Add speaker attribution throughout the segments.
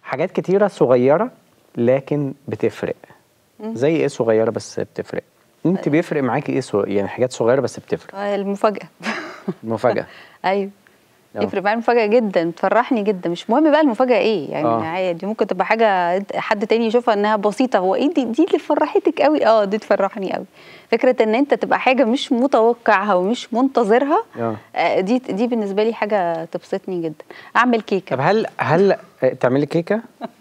Speaker 1: حاجات كتيره صغيره لكن بتفرق زي ايه صغيره بس بتفرق انت بيفرق معاكي ايه صغ... يعني حاجات صغيره بس بتفرق
Speaker 2: آه، المفاجاه
Speaker 1: مفاجاه
Speaker 2: ايوه
Speaker 1: آه.
Speaker 2: يفرق معايا المفاجاه جدا بتفرحني جدا مش مهم بقى المفاجاه ايه يعني
Speaker 1: آه.
Speaker 2: عادي ممكن تبقى حاجه أنت- حد تاني يشوفها انها بسيطه هو ايه دي دي اللي فرحتك قوي اه دي تفرحني قوي فكره ان انت تبقى حاجه مش متوقعها ومش منتظرها
Speaker 1: اه
Speaker 2: آه، دي دي بالنسبه لي حاجه تبسطني جدا اعمل كيكه
Speaker 1: طب هل هل آه، تعملي كيكه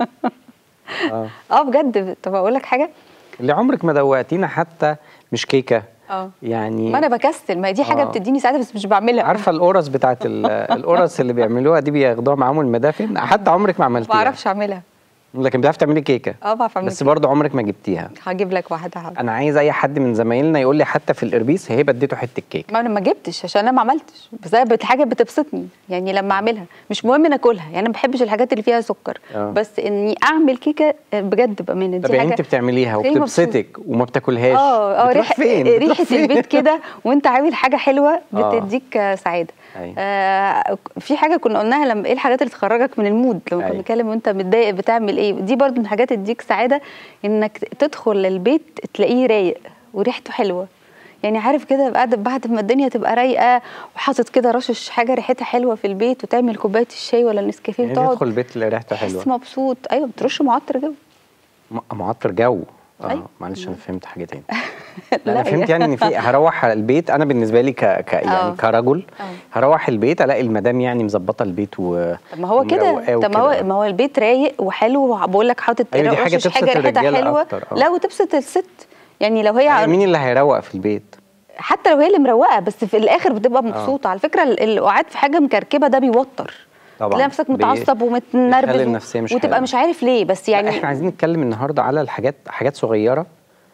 Speaker 1: اه
Speaker 2: اه بجد طب اقول لك حاجه
Speaker 1: اللي عمرك ما دوقتينا حتى مش كيكه
Speaker 2: اه
Speaker 1: يعني
Speaker 2: ما انا بكسل ما هي دي حاجه
Speaker 1: آه.
Speaker 2: بتديني سعاده بس مش بعملها
Speaker 1: عارفه القرص بتاعت ال- القرص اللي بيعملوها دي بياخدوها معاهم المدافن حتى عمرك ما
Speaker 2: ما
Speaker 1: عملتيها
Speaker 2: بعرفش اعملها
Speaker 1: لكن بتعرفي تعملي كيكه
Speaker 2: اه بعرف اعمل
Speaker 1: بس برضه عمرك ما جبتيها
Speaker 2: هجيب لك واحده حاضر
Speaker 1: انا عايز اي حد من زمايلنا يقول لي حتى في القربيس هي اديته حته كيك
Speaker 2: ما انا ما جبتش عشان انا ما عملتش بس انا بت- حاجه بتبسطني يعني لما اعملها مش مهم ناكلها يعني انا ما بحبش الحاجات اللي فيها سكر
Speaker 1: آه.
Speaker 2: بس اني اعمل كيكه بجد بامانه
Speaker 1: طب
Speaker 2: دي
Speaker 1: يعني
Speaker 2: حاجه
Speaker 1: انت بتعمليها
Speaker 2: تخليني
Speaker 1: وبتبسطك وما بتاكلهاش
Speaker 2: اه اه
Speaker 1: بتروح
Speaker 2: ريح
Speaker 1: فين بتروح
Speaker 2: ريحه
Speaker 1: فين؟
Speaker 2: البيت كده وانت عامل حاجه حلوه
Speaker 1: آه.
Speaker 2: بتديك آه، سعاده
Speaker 1: أيوة.
Speaker 2: آه في حاجه كنا قلناها لما ايه الحاجات اللي تخرجك من المود لما كنا
Speaker 1: أيوة.
Speaker 2: بنتكلم وانت متضايق بتعمل ايه دي برضو من حاجات تديك سعاده انك تدخل البيت تلاقيه رايق وريحته حلوه يعني عارف كده بعد بعد ما الدنيا تبقى رايقه وحاطط كده رشش حاجه ريحتها حلوه في البيت وتعمل كوبايه الشاي ولا النسكافيه
Speaker 1: يعني
Speaker 2: وتقعد
Speaker 1: تدخل البيت اللي ريحته
Speaker 2: تحس
Speaker 1: حلوه
Speaker 2: مبسوط ايوه بترش معطر جو
Speaker 1: م- معطر جو اه
Speaker 2: أيوة.
Speaker 1: معلش انا فهمت حاجه تاني
Speaker 2: لا،
Speaker 1: لا انا فهمت
Speaker 2: هي-
Speaker 1: يعني ان في هروح على البيت انا بالنسبه لي ك, ك
Speaker 2: آه.
Speaker 1: يعني كرجل
Speaker 2: آه.
Speaker 1: هروح البيت الاقي المدام يعني مظبطه البيت و
Speaker 2: طب ما هو كده
Speaker 1: ومروقاه
Speaker 2: طب ما هو
Speaker 1: وكده.
Speaker 2: ما هو البيت رايق وحلو بقول لك حاطط
Speaker 1: أيوة، دي حاجة
Speaker 2: رشش
Speaker 1: تبسط
Speaker 2: حاجه ريحتها
Speaker 1: الرجالة
Speaker 2: حلوه
Speaker 1: أكتر، آه.
Speaker 2: لا وتبسط الست يعني لو هي
Speaker 1: يعني مين اللي هيروق في البيت
Speaker 2: حتى لو هي اللي مروقه بس في الاخر بتبقى مبسوطه على فكره ال- القعاد في حاجه مكركبه ده بيوتر
Speaker 1: طبعا
Speaker 2: تلاقي نفسك
Speaker 1: بي-
Speaker 2: متعصب
Speaker 1: بيخلي
Speaker 2: ومتنرفز
Speaker 1: النفسية مش
Speaker 2: وتبقى
Speaker 1: حلوة.
Speaker 2: مش عارف ليه بس
Speaker 1: يعني
Speaker 2: يعني
Speaker 1: احنا عايزين نتكلم النهارده على الحاجات حاجات صغيره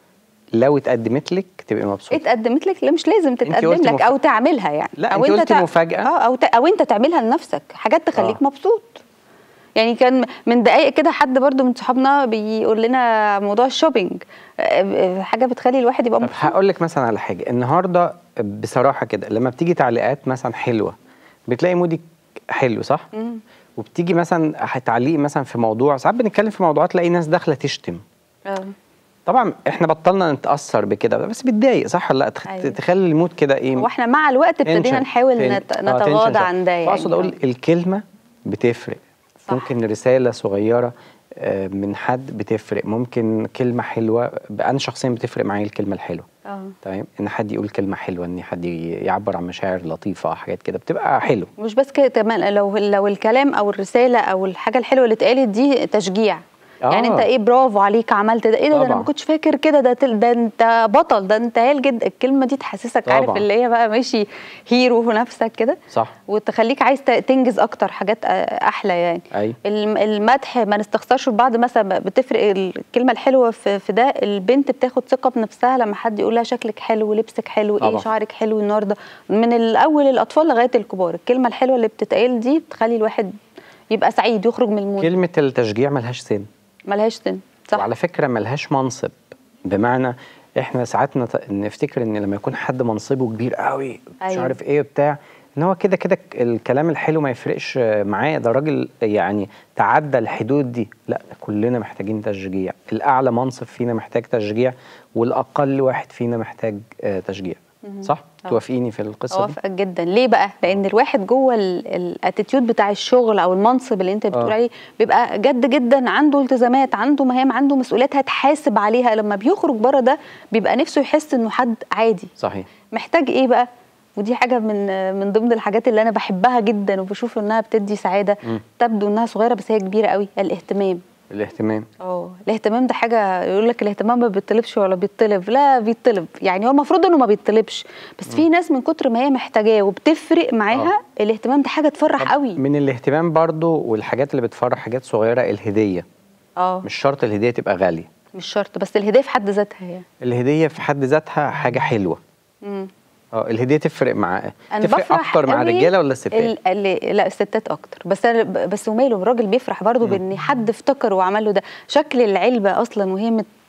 Speaker 1: لو اتقدمت لك تبقي مبسوطه
Speaker 2: اتقدمت لك لا مش لازم تتقدم
Speaker 1: قلتي
Speaker 2: لك
Speaker 1: مف-
Speaker 2: او تعملها يعني
Speaker 1: لا،
Speaker 2: او
Speaker 1: أنت قلتي
Speaker 2: تع-
Speaker 1: مفاجأة.
Speaker 2: اه او ت... او انت تعملها لنفسك حاجات تخليك
Speaker 1: آه.
Speaker 2: مبسوط يعني كان من دقايق كده حد برضو من صحابنا بيقول لنا موضوع الشوبينج آه، آه، حاجه بتخلي الواحد يبقى
Speaker 1: طب
Speaker 2: مبسوط
Speaker 1: هقول لك مثلا على حاجه النهارده بصراحه كده لما بتيجي تعليقات مثلا حلوه بتلاقي مودك حلو صح
Speaker 2: مم.
Speaker 1: وبتيجي مثلا هتعلقي مثلا في موضوع ساعات بنتكلم في موضوعات تلاقي ناس داخله تشتم
Speaker 2: اه
Speaker 1: طبعا احنا بطلنا نتاثر بكده بس بتضايق صح ولا لا تخ-
Speaker 2: أيوة.
Speaker 1: تخلي المود كده ايه
Speaker 2: واحنا مع الوقت ابتدينا
Speaker 1: تنشن.
Speaker 2: نحاول
Speaker 1: تن-
Speaker 2: نت...
Speaker 1: آه،
Speaker 2: نتغاضى
Speaker 1: تنشن
Speaker 2: عن ده يعني
Speaker 1: فاقصد اقول الكلمه بتفرق
Speaker 2: صح.
Speaker 1: ممكن رساله صغيره آه، من حد بتفرق ممكن كلمه حلوه انا شخصيا بتفرق معايا الكلمه الحلوه
Speaker 2: اه
Speaker 1: تمام ان حد يقول كلمه حلوه ان حد ي- يعبر عن مشاعر لطيفه حاجات كده بتبقى حلو
Speaker 2: مش بس كده كمان لو لو الكلام او الرساله او الحاجه الحلوه اللي اتقالت دي تشجيع
Speaker 1: آه.
Speaker 2: يعني انت ايه برافو عليك عملت ده ايه ده, ده انا
Speaker 1: طبعا.
Speaker 2: ما كنتش فاكر كده ده تل- ده انت بطل ده انت هايل جدا الكلمه دي تحسسك عارف
Speaker 1: طبعا.
Speaker 2: اللي هي بقى ماشي هيرو في نفسك كده
Speaker 1: صح
Speaker 2: وتخليك عايز ت- تنجز اكتر حاجات آه، احلى يعني
Speaker 1: اي
Speaker 2: الم- المدح ما نستخسرش في بعض مثلا بتفرق الكلمه الحلوه في, في ده البنت بتاخد ثقه بنفسها لما حد يقول لها شكلك حلو لبسك حلو ايه
Speaker 1: طبعا.
Speaker 2: شعرك حلو النهارده من الاول الاطفال لغايه الكبار الكلمه الحلوه اللي بتتقال دي بتخلي الواحد يبقى سعيد يخرج من المود
Speaker 1: كلمه التشجيع ملهاش سن
Speaker 2: ملهاش سن صح
Speaker 1: وعلى فكره ملهاش منصب بمعنى احنا ساعات نت- نفتكر ان لما يكون حد منصبه كبير قوي مش
Speaker 2: أيوة.
Speaker 1: عارف ايه وبتاع ان هو كده كده الكلام الحلو ما يفرقش معاه ده راجل يعني تعدى الحدود دي لا كلنا محتاجين تشجيع الاعلى منصب فينا محتاج تشجيع والاقل واحد فينا محتاج آه، تشجيع صح
Speaker 2: آه.
Speaker 1: توافقيني في القصه دي
Speaker 2: اوافقك جدا ليه بقى لان الواحد جوه الاتيتيود بتاع الشغل او المنصب اللي انت بتقول
Speaker 1: آه.
Speaker 2: عليه بيبقى جد جدا عنده التزامات عنده مهام عنده مسؤوليات هتحاسب عليها لما بيخرج بره ده بيبقى نفسه يحس انه حد عادي
Speaker 1: صحيح
Speaker 2: محتاج ايه بقى ودي حاجه من من ضمن الحاجات اللي انا بحبها جدا وبشوف انها بتدي سعاده
Speaker 1: مم.
Speaker 2: تبدو انها صغيره بس هي كبيره قوي الاهتمام
Speaker 1: الاهتمام
Speaker 2: اه الاهتمام ده حاجه يقول لك الاهتمام ما بيطلبش ولا بيطلب لا بيطلب يعني هو المفروض انه ما بيطلبش بس في ناس من كتر ما هي محتاجاه وبتفرق معاها الاهتمام ده حاجه تفرح قوي
Speaker 1: من الاهتمام برضو والحاجات اللي بتفرح حاجات صغيره الهديه
Speaker 2: اه
Speaker 1: مش شرط الهديه تبقى غاليه
Speaker 2: مش شرط بس الهدايه في حد ذاتها يعني
Speaker 1: الهديه في حد ذاتها حاجه حلوه
Speaker 2: مم.
Speaker 1: اه الهديه تفرق مع
Speaker 2: انا
Speaker 1: تفرق
Speaker 2: بفرح
Speaker 1: اكتر مع
Speaker 2: قوي
Speaker 1: الرجاله ولا الستات
Speaker 2: ال- اللي لا الستات اكتر بس أنا ب- بس وماله الراجل بيفرح برضه بان حد افتكر وعمل له ده شكل العلبه اصلا وهي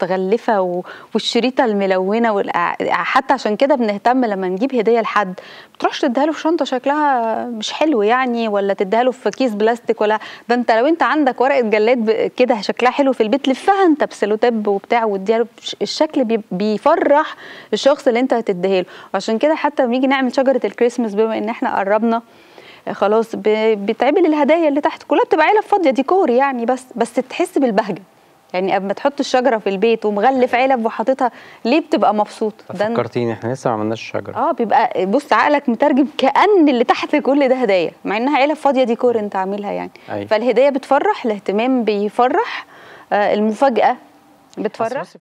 Speaker 2: متغلفه و- والشريطه الملونه والأع- حتى عشان كده بنهتم لما نجيب هديه لحد ما تروحش تديها له في شنطه شكلها مش حلو يعني ولا تديها له في كيس بلاستيك ولا ده انت لو انت عندك ورقه جلاد ب- كده شكلها حلو في البيت لفها انت بسلوتيب وبتاع واديها له بش- الشكل بي- بيفرح الشخص اللي انت هتديها له وعشان كده حتى لما نيجي نعمل شجره الكريسماس بما ان احنا قربنا خلاص ب- بيتعمل الهدايا اللي تحت كلها بتبقى علب فاضيه ديكور يعني بس بس تحس بالبهجه يعني اما تحط الشجره في البيت ومغلف علب وحاططها ليه بتبقى مبسوط ده
Speaker 1: فكرتيني احنا لسه ما عملناش شجره
Speaker 2: اه بيبقى بص عقلك مترجم كأن اللي تحت كل ده هدايا مع انها علب فاضيه ديكور انت عاملها يعني
Speaker 1: أيوة.
Speaker 2: فالهديه بتفرح الاهتمام بيفرح آه المفاجاه بتفرح
Speaker 1: بصي